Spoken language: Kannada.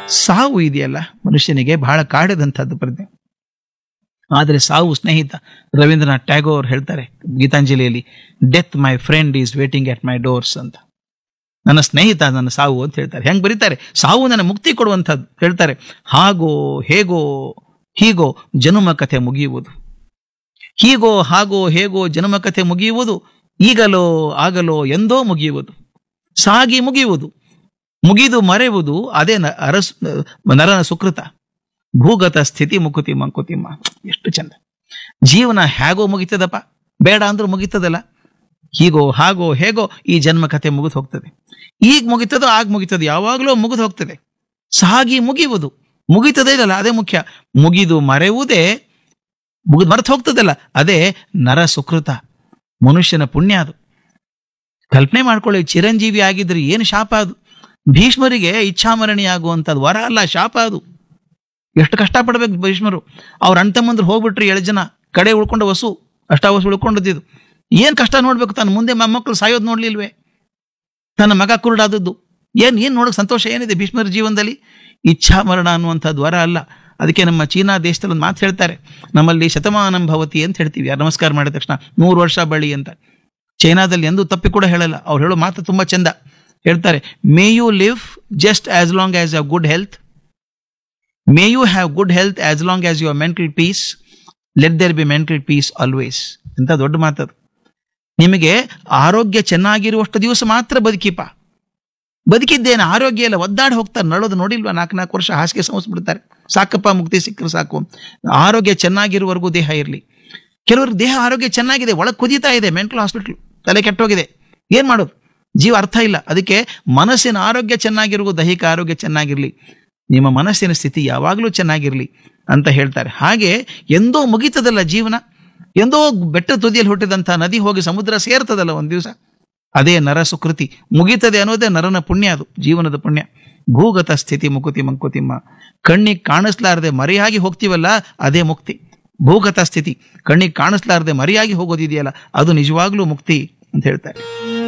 ಸಾವು ಇದೆಯಲ್ಲ ಮನುಷ್ಯನಿಗೆ ಬಹಳ ಕಾಡದಂಥದ್ದು ಪ್ರಜ್ಞೆ ಆದರೆ ಸಾವು ಸ್ನೇಹಿತ ರವೀಂದ್ರನಾಥ್ ಟ್ಯಾಗೋರ್ ಹೇಳ್ತಾರೆ ಗೀತಾಂಜಲಿಯಲ್ಲಿ death my friend is waiting at my doors ಅಂತ ನನ್ನ ಸ್ನೇಹಿತ ನನ್ನ ಸಾವು ಅಂತ ಹೇಳ್ತಾರೆ ಹೆಂಗ್ ಬರೀತಾರೆ ಸಾವು ನನ್ನ ಮುಕ್ತಿ ಕೊಡುವಂಥದ್ದು ಹೇಳ್ತಾರೆ ಹಾಗೋ ಹೇಗೋ ಹೀಗೋ ಜನುಮ ಕಥೆ ಮುಗಿಯುವುದು ಹೀಗೋ ಹಾಗೋ ಹೇಗೋ ಜನುಮ ಕಥೆ ಮುಗಿಯುವುದು ಈಗಲೋ ಆಗಲೋ ಎಂದೋ ಮುಗಿಯುವುದು ಸಾಗಿ ಮುಗಿಯುವುದು ಮುಗಿದು ಮರೆಯುವುದು ಅದೇ ನ- ಅರಸ್ ನರನ ಸುಕೃತ ಭೂಗತ ಸ್ಥಿತಿ ಮುಕುತಿ ಮಂಕುತಿಮ್ಮ ಎಷ್ಟು ಚಂದ ಜೀವನ ಹೇಗೋ ಮುಗಿತದಪ್ಪ ಬೇಡ ಅಂದ್ರೂ ಮುಗಿತದಲ್ಲ ಹೀಗೋ ಹಾಗೋ ಹೇಗೋ ಈ ಜನ್ಮ ಕಥೆ ಮುಗಿದು ಹೋಗ್ತದೆ ಈಗ ಮುಗಿತದೋ ಆಗ ಮುಗಿತದೆ ಯಾವಾಗಲೂ ಮುಗಿದು ಹೋಗ್ತದೆ ಸಾಗಿ ಮುಗಿಯುವುದು ಮುಗಿತದೇ ಇರಲ್ಲ ಅದೇ ಮುಖ್ಯ ಮುಗಿದು ಮರೆಯುವುದೇ ಮುಗಿದು ಮರೆತು ಹೋಗ್ತದಲ್ಲ ಅದೇ ನರ ಸುಕೃತ ಮನುಷ್ಯನ ಪುಣ್ಯ ಅದು ಕಲ್ಪನೆ ಮಾಡ್ಕೊಳ್ಳಿ ಚಿರಂಜೀವಿ ಆಗಿದ್ರೆ ಏನು ಶಾಪ ಅದು ಭೀಷ್ಮರಿಗೆ ಇಚ್ಛಾಮರಣಿ ಆಗುವಂಥದ್ದು ವರ ಅಲ್ಲ ಶಾಪ ಅದು ಎಷ್ಟು ಕಷ್ಟಪಡ್ಬೇಕು ಭೀಷ್ಮರು ಅವ್ರ ಅಣ್ತಮ್ಮಂದ್ರು ಹೋಗ್ಬಿಟ್ರಿ ಏಳು ಜನ ಕಡೆ ಉಳ್ಕೊಂಡು ವಸು ಅಷ್ಟಾವಸು ಉಳ್ಕೊಂಡದ್ದು ಏನ್ ಕಷ್ಟ ನೋಡ್ಬೇಕು ತನ್ನ ಮುಂದೆ ಮೊಮ್ಮಕ್ಕಳು ಸಾಯೋದು ನೋಡ್ಲಿಲ್ವೇ ತನ್ನ ಮಗ ಕುರುಡಾದದ್ದು ಏನ್ ಏನ್ ನೋಡಕ್ ಸಂತೋಷ ಏನಿದೆ ಭೀಷ್ಮರ ಜೀವನದಲ್ಲಿ ಇಚ್ಛಾ ಮರಣ ಅನ್ನುವಂಥದ್ದು ವರ ಅಲ್ಲ ಅದಕ್ಕೆ ನಮ್ಮ ಚೀನಾ ದೇಶದಲ್ಲಿ ಒಂದು ಮಾತು ಹೇಳ್ತಾರೆ ನಮ್ಮಲ್ಲಿ ಶತಮಾನಂ ಭವತಿ ಅಂತ ಹೇಳ್ತೀವಿ ಯಾರು ನಮಸ್ಕಾರ ಮಾಡಿದ ತಕ್ಷಣ ನೂರು ವರ್ಷ ಬಳಿ ಅಂತ ಚೈನಾದಲ್ಲಿ ಎಂದೂ ತಪ್ಪಿ ಕೂಡ ಹೇಳಲ್ಲ ಅವ್ರು ಹೇಳೋ ಮಾತು ತುಂಬಾ ಚಂದ ಹೇಳ್ತಾರೆ may you live just as long as a good health may you have good health as long as your mental peace let there be mental peace always ಅಂತ ದೊಡ್ಡ ಮಾತದು ನಿಮಗೆ ಆರೋಗ್ಯ ಚೆನ್ನಾಗಿರುವಷ್ಟು ದಿವಸ ಮಾತ್ರ ಬದುಕಿಪ ಬದುಕಿದ್ದೇನೆ ಆರೋಗ್ಯ ಎಲ್ಲ ಒದ್ದಾಡಿ ಹೋಗ್ತಾರೆ ನಳೋದು ನೋಡಿಲ್ವಾ ನಾಲ್ಕು ನಾಲ್ಕು ವರ್ಷ ಹಾಸಿಗೆ ಸಮಸ್ಬಿಡ್ತಾರೆ ಸಾಕಪ್ಪ ಮುಕ್ತಿ ಸಿಕ್ಕರು ಸಾಕು ಆರೋಗ್ಯ ಚೆನ್ನಾಗಿರುವವರೆಗೂ ದೇಹ ಇರಲಿ ಕೆಲವ್ರಿಗೆ ದೇಹ ಆರೋಗ್ಯ ಚೆನ್ನಾಗಿದೆ ಒಳಗೆ ಕುದೀತಾ ಇದೆ ಮೆಂಟಲ್ ಹಾಸ್ಪಿಟಲ್ ತಲೆ ಕೆಟ್ಟೋಗಿದೆ ಏನ್ ಮಾಡೋದು ಜೀವ ಅರ್ಥ ಇಲ್ಲ ಅದಕ್ಕೆ ಮನಸ್ಸಿನ ಆರೋಗ್ಯ ಚೆನ್ನಾಗಿರುವ ದೈಹಿಕ ಆರೋಗ್ಯ ಚೆನ್ನಾಗಿರ್ಲಿ ನಿಮ್ಮ ಮನಸ್ಸಿನ ಸ್ಥಿತಿ ಯಾವಾಗಲೂ ಚೆನ್ನಾಗಿರ್ಲಿ ಅಂತ ಹೇಳ್ತಾರೆ ಹಾಗೆ ಎಂದೋ ಮುಗಿತದಲ್ಲ ಜೀವನ ಎಂದೋ ಬೆಟ್ಟ ತುದಿಯಲ್ಲಿ ಹುಟ್ಟಿದಂಥ ನದಿ ಹೋಗಿ ಸಮುದ್ರ ಸೇರ್ತದಲ್ಲ ಒಂದು ದಿವಸ ಅದೇ ನರ ಸುಕೃತಿ ಮುಗಿತದೆ ಅನ್ನೋದೇ ನರನ ಪುಣ್ಯ ಅದು ಜೀವನದ ಪುಣ್ಯ ಭೂಗತ ಸ್ಥಿತಿ ಮುಕುತಿ ಮಂಕುತಿಮ್ಮ ಕಣ್ಣಿಗೆ ಕಾಣಿಸ್ಲಾರದೆ ಮರೆಯಾಗಿ ಹೋಗ್ತೀವಲ್ಲ ಅದೇ ಮುಕ್ತಿ ಭೂಗತ ಸ್ಥಿತಿ ಕಣ್ಣಿಗೆ ಕಾಣಿಸ್ಲಾರದೆ ಮರೆಯಾಗಿ ಹೋಗೋದಿದೆಯಲ್ಲ ಅದು ನಿಜವಾಗ್ಲೂ ಮುಕ್ತಿ ಅಂತ ಹೇಳ್ತಾರೆ